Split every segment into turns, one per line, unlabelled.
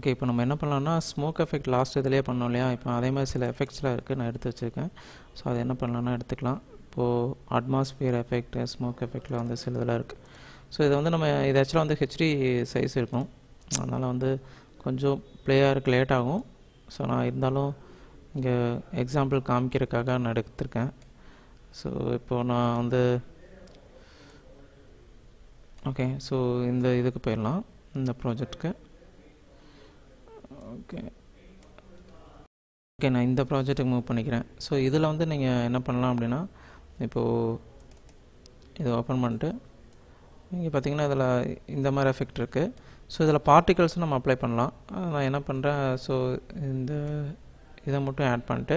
okay இப்போ நம்ம என்ன பண்ணலாம்னா ஸ்மோக் எஃபெக்ட் லாஸ்ட் இதுலேயே பண்ணோம் இல்லையா இப்போ அதே மாதிரி சில எஃபெக்ட்ஸ்லாம் இருக்குது நான் எடுத்து வச்சுருக்கேன் ஸோ அது என்ன பண்ணலாம்னா எடுத்துக்கலாம் இப்போது அட்மாஸ்பியர் எஃபெக்ட் ஸ்மோக் எஃபெக்டில் வந்து சில இதெல்லாம் இருக்குது ஸோ இது வந்து நம்ம இது ஆக்சுவலாக வந்து ஹெச்டி சைஸ் இருக்கும் அதனால் வந்து கொஞ்சம் பிளேயருக்கு லேட் ஆகும் ஸோ நான் இருந்தாலும் இங்கே எக்ஸாம்பிள் காமிக்கிறதுக்காக நான் எடுத்திருக்கேன் ஸோ இப்போது நான் வந்து ஓகே ஸோ இந்த இதுக்கு போயிடலாம் இந்த ப்ராஜெக்ட்டுக்கு ஓகே ஓகே நான் இந்த ப்ராஜெக்ட்டுக்கு மூவ் பண்ணிக்கிறேன் ஸோ இதில் வந்து நீங்கள் என்ன பண்ணலாம் அப்படின்னா இப்போது இது ஓப்பன் பண்ணிட்டு இங்கே பார்த்தீங்கன்னா இதில் இந்த மாதிரி எஃபெக்ட் இருக்குது ஸோ இதில் பார்ட்டிகல்ஸும் நம்ம அப்ளை பண்ணலாம் நான் என்ன பண்ணுறேன் ஸோ இந்த இதை மட்டும் ஆட் பண்ணிட்டு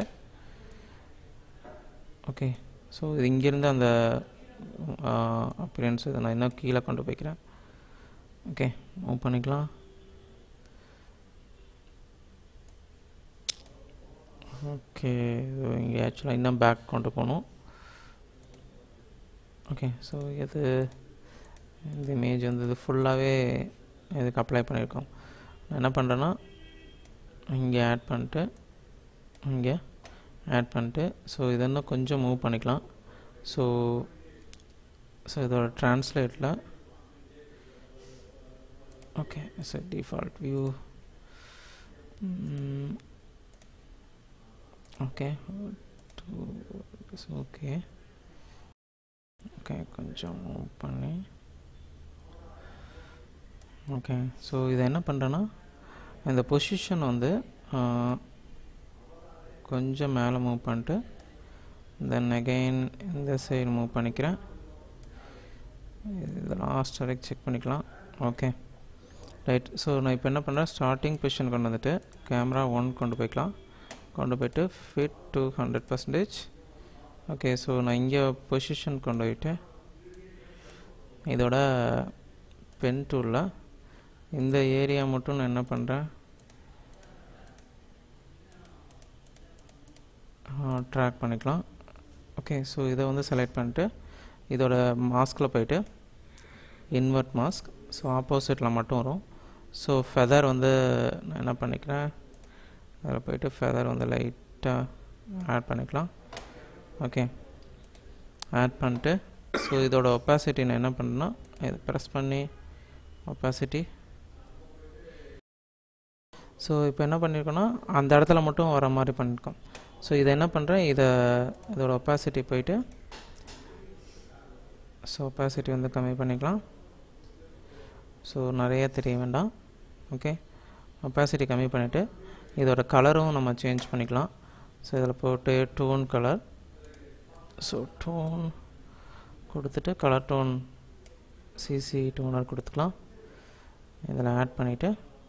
ஓகே ஸோ இது இங்கேருந்து அந்த அப்பியரன்ஸ் இதை நான் இன்னும் கீழே கொண்டு போய்க்கிறேன் ஓகே மூவ் பண்ணிக்கலாம் ஓகே இங்கே ஆக்சுவலாக இன்னும் பேக் கொண்டு போகணும் ஓகே ஸோ இது இந்த இமேஜ் வந்து இது ஃபுல்லாகவே இதுக்கு அப்ளை பண்ணியிருக்கோம் நான் என்ன பண்ணுறேன்னா இங்கே ஆட் பண்ணிட்டு இங்கே ஆட் பண்ணிட்டு ஸோ இது இன்னும் கொஞ்சம் மூவ் பண்ணிக்கலாம் ஸோ ஸோ இதோட ட்ரான்ஸ்லேட்டில் okay so default view okay okay okay கொஞ்சம் மூவ் பண்ணி ஓகே ஸோ இதை என்ன பண்ணுறேன்னா இந்த பொசிஷன் வந்து கொஞ்சம் மேலே மூவ் பண்ணிட்டு தென் அகெயின் இந்த சைடு மூவ் பண்ணிக்கிறேன் இது லாஸ்ட் வரைக்கும் செக் பண்ணிக்கலாம் ஓகே ரைட் ஸோ நான் இப்போ என்ன பண்ணுறேன் ஸ்டார்டிங் பொசிஷன் கொண்டு வந்துட்டு கேமரா ஒன் கொண்டு போய்க்கலாம் கொண்டு போய்ட்டு fit to hundred percentage okay so நான் இங்கே பொசிஷன் கொண்டு போயிட்டு இதோட பென் டூலில் இந்த ஏரியா மட்டும் நான் என்ன பண்ணுறேன் ட்ராக் பண்ணிக்கலாம் ஓகே ஸோ இதை வந்து செலக்ட் பண்ணிட்டு இதோட மாஸ்கில் போயிட்டு இன்வெர்ட் மாஸ்க் ஸோ ஆப்போசிட்டில் மட்டும் வரும் ஸோ ஃபெதர் வந்து நான் என்ன பண்ணிக்கிறேன் அதில் போயிட்டு ஃபெதர் வந்து லைட்டாக ஆட் பண்ணிக்கலாம் ஓகே ஆட் பண்ணிட்டு ஸோ இதோட ஒப்பாசிட்டி நான் என்ன பண்ணுறேன்னா இது ப்ரெஸ் பண்ணி ஒப்பாசிட்டி ஸோ இப்போ என்ன பண்ணியிருக்கோன்னா அந்த இடத்துல மட்டும் வர மாதிரி பண்ணியிருக்கோம் ஸோ இதை என்ன பண்ணுறேன் இதை இதோட ஒப்பாசிட்டி போயிட்டு ஸோ ஒப்பாசிட்டி வந்து கம்மி பண்ணிக்கலாம் ஸோ நிறைய தெரிய வேண்டாம் ஓகே ஒப்பாசிட்டி கம்மி பண்ணிவிட்டு இதோட கலரும் நம்ம சேஞ்ச் பண்ணிக்கலாம் ஸோ இதில் போட்டு டோன் கலர் ஸோ டோன் கொடுத்துட்டு கலர் டோன் சிசி டோனர் கொடுத்துக்கலாம் இதில் ஆட் பண்ணிவிட்டு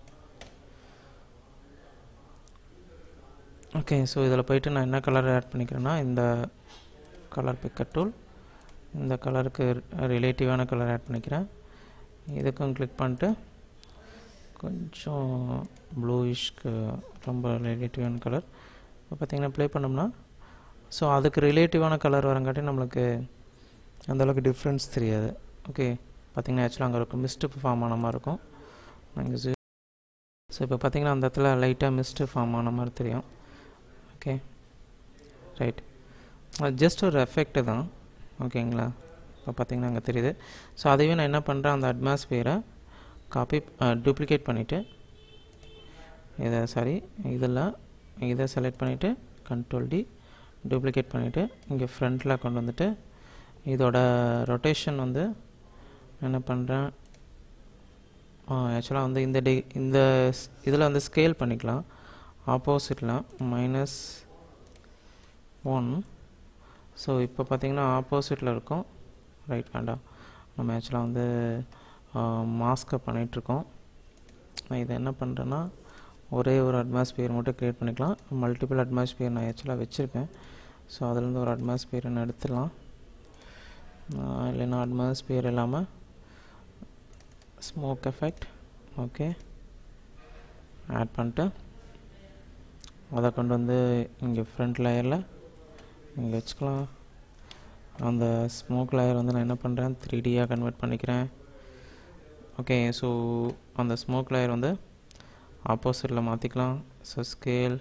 ஓகே ஸோ இதில் போயிட்டு நான் என்ன கலர் ஆட் பண்ணிக்கிறேன்னா இந்த கலர் பிக்கர் டூல் இந்த கலருக்கு ரிலேட்டிவான கலர் ஆட் பண்ணிக்கிறேன் இதுக்கும் கிளிக் பண்ணிட்டு கொஞ்சம் ப்ளூயிஷ்க்கு ரொம்ப ரிலேட்டிவான கலர் இப்போ பார்த்திங்கன்னா ப்ளே பண்ணோம்னா ஸோ அதுக்கு ரிலேட்டிவான கலர் வரங்காட்டி நம்மளுக்கு அந்தளவுக்கு டிஃப்ரென்ஸ் தெரியாது ஓகே பார்த்திங்கன்னா ஆக்சுவலாக அங்கே இருக்கும் மிஸ்ட்டு ஃபார்ம் ஆன மாதிரி இருக்கும் அங்கே ஸோ இப்போ பார்த்திங்கன்னா அந்த இடத்துல லைட்டாக மிஸ்ட்டு ஃபார்ம் ஆன மாதிரி தெரியும் ஓகே ரைட் ஜஸ்ட் ஒரு எஃபெக்ட் தான் ஓகேங்களா இப்போ பார்த்திங்கன்னா அங்கே தெரியுது ஸோ அதையும் நான் என்ன பண்ணுறேன் அந்த அட்மாஸ்பியரை காப்பி டூப்ளிகேட் பண்ணிவிட்டு இதை சாரி இதில் இதை செலக்ட் பண்ணிவிட்டு கண்ட்ரோல் டி டூப்ளிகேட் பண்ணிவிட்டு இங்கே ஃப்ரண்ட்டில் கொண்டு வந்துட்டு இதோட ரொட்டேஷன் வந்து என்ன பண்ணுறேன் ஆக்சுவலாக வந்து இந்த டி இந்த இதில் வந்து ஸ்கேல் பண்ணிக்கலாம் ஆப்போசிட்டில் மைனஸ் ஒன் ஸோ இப்போ பார்த்திங்கன்னா ஆப்போசிட்டில் இருக்கும் ரைட் வேண்டாம் நம்ம ஆக்சுவலாக வந்து மாஸ்கை பண்ணிகிட்ருக்கோம் நான் இதை என்ன பண்ணுறேன்னா ஒரே ஒரு அட்மாஸ்பியர் மட்டும் க்ரியேட் பண்ணிக்கலாம் மல்டிபிள் அட்மாஸ்பியர் நான் ஆக்சுவலாக வச்சுருக்கேன் ஸோ அதுலேருந்து ஒரு அட்மாஸ்பியர் நான் எடுத்துடலாம் இல்லைன்னா அட்மாஸ்பியர் இல்லாமல் ஸ்மோக் எஃபெக்ட் ஓகே ஆட் பண்ணிட்டு அதை கொண்டு வந்து இங்கே ஃப்ரண்ட் லேயரில் இங்கே வச்சுக்கலாம் அந்த ஸ்மோக் லேயர் வந்து நான் என்ன பண்ணுறேன் த்ரீ டியாக கன்வெர்ட் பண்ணிக்கிறேன் ஓகே ஸோ அந்த ஸ்மோக் லேயர் வந்து ஆப்போசிட்டில் மாற்றிக்கலாம் ஸோ ஸ்கேல்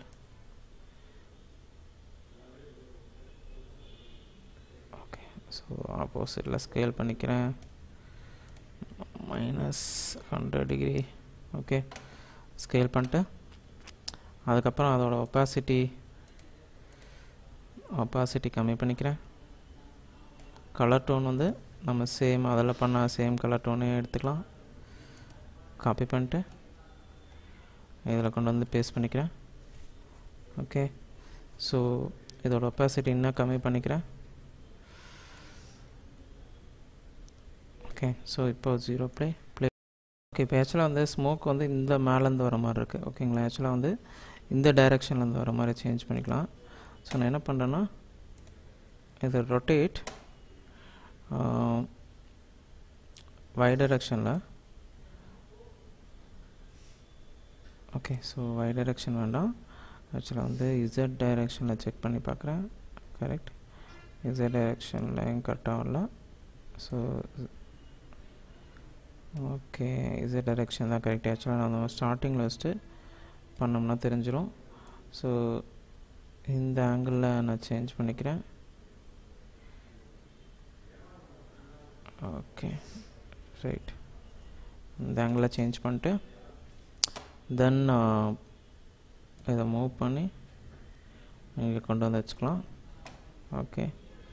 ஓகே ஸோ ஆப்போசிட்டில் ஸ்கேல் பண்ணிக்கிறேன் minus hundred degree okay scale பண்ணிட்டு அதுக்கப்புறம் அதோட ஒப்பாசிட்டி ஒப்பாசிட்டி கம்மி பண்ணிக்கிறேன் கலர் டோன் வந்து நம்ம சேம் அதில் பண்ண சேம் கலர் டோனே எடுத்துக்கலாம் காப்பி பண்ணிட்டு இதில் கொண்டு வந்து பேஸ்ட் பண்ணிக்கிறேன் ஓகே ஸோ இதோட ஒப்பாசிட்டி இன்னும் கம்மி பண்ணிக்கிறேன் ஓகே ஸோ இப்போ ஜீரோ ப்ளே ப்ளே ஓகே இப்போ ஆக்சுவலாக வந்து ஸ்மோக் வந்து இந்த மேலேருந்து வர மாதிரி இருக்குது ஓகேங்களா ஆக்சுவலாக வந்து இந்த டைரெக்ஷன்லேருந்து வர மாதிரி சேஞ்ச் பண்ணிக்கலாம் ஸோ நான் என்ன பண்ணுறேன்னா இது ரொட்டேட் y டைரக்ஷனில் ஓகே ஸோ y டைரக்ஷன் வேண்டாம் ஆக்சுவலாக வந்து z டைரக்ஷனில் செக் பண்ணி பார்க்குறேன் கரெக்ட் z டைரக்ஷனில் கரெக்டாக வரல ஸோ ஓகே z டைரக்ஷன் தான் கரெக்ட் ஆக்சுவலாக நான் அந்த ஸ்டார்டிங்கில் வச்சுட்டு பண்ணோம்னா தெரிஞ்சிடும் ஸோ இந்த ஆங்கிளில் நான் சேஞ்ச் பண்ணிக்கிறேன் ஓகே ரைட் இந்த ஆங்கிளில் சேஞ்ச் பண்ணிட்டு தென் இதை மூவ் பண்ணி இங்கே கொண்டு வந்து வச்சுக்கலாம் okay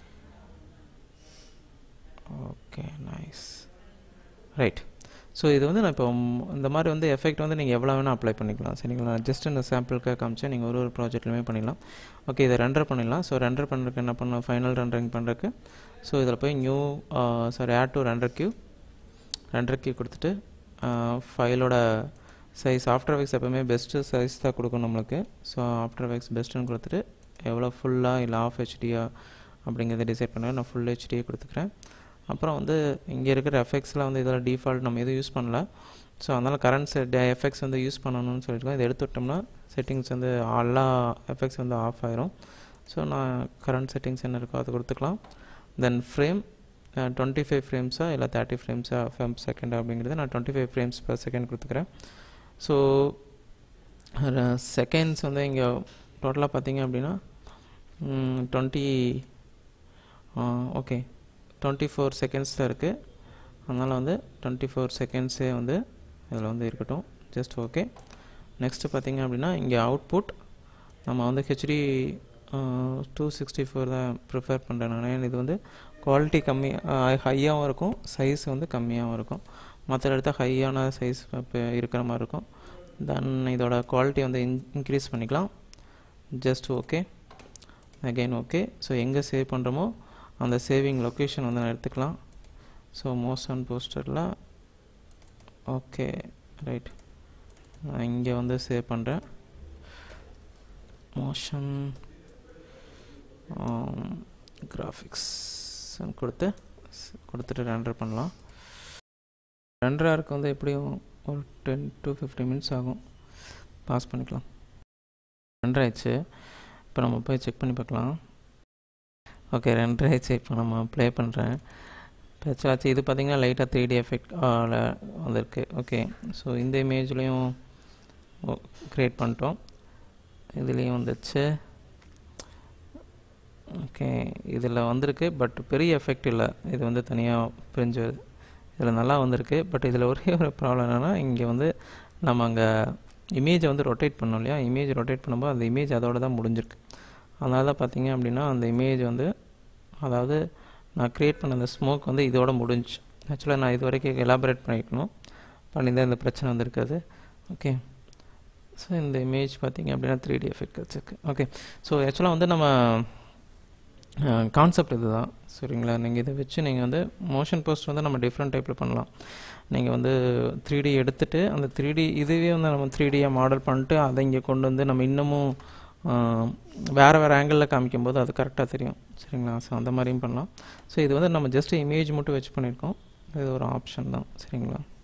okay nice right so இது வந்து நான் இப்போ இந்த மாதிரி வந்து எஃபெக்ட் வந்து நீங்கள் எவ்வளோ வேணால் அப்ளை பண்ணிக்கலாம் சரிங்களா ஜஸ்ட் இந்த சாம்பிளுக்காக காமிச்சேன் நீங்கள் ஒரு ஒரு ப்ராஜெக்ட்லையுமே பண்ணிடலாம் ஓகே இதை ரெண்டர் பண்ணிடலாம் ஸோ ரெண்டர் பண்ணுறதுக்கு என்ன பண்ணணும் ஃபைனல் ரெண்டரிங் பண்ணுறதுக்கு ஸோ இதில் போய் new sorry add to render queue render queue கொடுத்துட்டு ஃபைலோட சைஸ் ஆஃப்டர் எஃபெக்ட்ஸ் எப்போவுமே பெஸ்ட்டு சைஸ் தான் கொடுக்கும் நம்மளுக்கு ஸோ ஆஃப்டர் எஃபெக்ட்ஸ் பெஸ்ட்டுன்னு கொடுத்துட்டு எவ்வளோ ஃபுல்லாக இல்லை ஆஃப் ஹெச்டியா அப்படிங்கிறத டிசைட் பண்ணுவேன் நான் ஃபுல் ஹெச்டியே கொடுத்துக்கிறேன் அப்புறம் வந்து இங்கே இருக்கிற எஃபெக்ட்ஸில் வந்து இதில் டிஃபால்ட் நம்ம எதுவும் யூஸ் பண்ணல ஸோ அதனால் கரண்ட் செட் எஃபெக்ட்ஸ் வந்து யூஸ் பண்ணணும்னு சொல்லியிருக்கோம் இதை எடுத்து விட்டோம்னா செட்டிங்ஸ் வந்து எல்லா எஃபெக்ட்ஸ் வந்து ஆஃப் ஆயிரும் ஸோ நான் கரண்ட் செட்டிங்ஸ் என்ன இருக்கோ அதை கொடுத்துக்கலாம் தென் ஃப்ரேம் டுவெண்ட்டி ஃபைவ் ஃப்ரேம்ஸா இல்லை தேர்ட்டி ஃப்ரேம்ஸா ஃபேம் செகண்ட் அப்படிங்கிறது நான் twenty five frames per second கொடுத்துக்கிறேன் ஸோ செகண்ட்ஸ் வந்து இங்கே டோட்டலாக பார்த்தீங்க அப்படின்னா twenty okay twenty four seconds தான் இருக்குது அதனால் வந்து டுவெண்ட்டி ஃபோர் செகண்ட்ஸே வந்து இதில் வந்து இருக்கட்டும் ஜஸ்ட் ஓகே நெக்ஸ்ட்டு பார்த்தீங்க அப்படின்னா இங்கே அவுட்புட் நம்ம வந்து ஹெச்டி டூ சிக்ஸ்டி ஃபோர் தான் ப்ரிஃபர் பண்ணுறேன் நான் ஏன்னா இது வந்து குவாலிட்டி கம்மி ஹையாகவும் இருக்கும் சைஸ் வந்து கம்மியாகவும் இருக்கும் மற்ற இடத்த ஹையான சைஸ் இப்போ இருக்கிற மாதிரி இருக்கும் தென் இதோட குவாலிட்டி வந்து இன் இன்க்ரீஸ் பண்ணிக்கலாம் just okay again okay so எங்கே சேவ் பண்ணுறோமோ அந்த சேவிங் லொக்கேஷன் வந்து நான் எடுத்துக்கலாம் ஸோ மோஷன் போஸ்டரில் ஓகே ரைட் நான் இங்கே வந்து சேவ் பண்ணுறேன் மோஷன் கிராஃபிக்ஸ் கொடுத்து கொடுத்துட்டு ரெண்டர் பண்ணலாம் ரெண்டராருக்கு வந்து எப்படியும் ஒரு டென் டு ஃபிஃப்டி மினிட்ஸ் ஆகும் பாஸ் பண்ணிக்கலாம் ரெண்டர் ஆயிடுச்சு இப்போ நம்ம போய் செக் பண்ணி பார்க்கலாம் ஓகே ரெண்டரை ஆயிடுச்சு இப்போ நம்ம ப்ளே பண்ணுறேன் ஆச்சு இது பார்த்திங்கன்னா லைட்டாக த்ரீ டி எஃபெக்ட் வந்திருக்கு ஓகே ஸோ இந்த இமேஜ்லேயும் க்ரியேட் பண்ணிட்டோம் இதுலேயும் வந்துச்சு ஓகே இதில் வந்திருக்கு பட் பெரிய எஃபெக்ட் இல்லை இது வந்து தனியாக பிரிஞ்சு இதில் நல்லா வந்திருக்கு பட் இதில் ஒரே ஒரு ப்ராப்ளம் என்னென்னா இங்கே வந்து நம்ம அங்கே இமேஜை வந்து ரொட்டேட் பண்ணோம் இல்லையா இமேஜ் ரொட்டேட் பண்ணும்போது அந்த இமேஜ் அதோட தான் முடிஞ்சிருக்கு அதனால தான் பார்த்தீங்க அப்படின்னா அந்த இமேஜ் வந்து அதாவது நான் க்ரியேட் பண்ண அந்த ஸ்மோக் வந்து இதோட முடிஞ்சு ஆக்சுவலாக நான் இது வரைக்கும் எலாபரேட் பண்ணிக்கணும் பண்ணியிருந்தால் இந்த பிரச்சனை வந்திருக்காது ஓகே ஸோ இந்த இமேஜ் பார்த்திங்க அப்படின்னா த்ரீ டி எஃபெக்ட் வச்சுருக்கு ஓகே ஸோ ஆக்சுவலாக வந்து நம்ம கான்செப்ட் இது தான் சரிங்களா நீங்கள் இதை வச்சு நீங்கள் வந்து மோஷன் போஸ்ட் வந்து நம்ம டிஃப்ரெண்ட் டைப்பில் பண்ணலாம் நீங்கள் வந்து த்ரீ டி எடுத்துகிட்டு அந்த த்ரீ டி இதுவே வந்து நம்ம த்ரீ டியாக மாடல் பண்ணிட்டு அதை இங்கே கொண்டு வந்து நம்ம இன்னமும் வேறு வேறு ஆங்கிளில் காமிக்கும்போது அது கரெக்டாக தெரியும் சரிங்களா ஸோ அந்த மாதிரியும் பண்ணலாம் ஸோ இது வந்து நம்ம ஜஸ்ட் இமேஜ் மட்டும் வச்சு பண்ணியிருக்கோம் இது ஒரு ஆப்ஷன் தான் சரிங்களா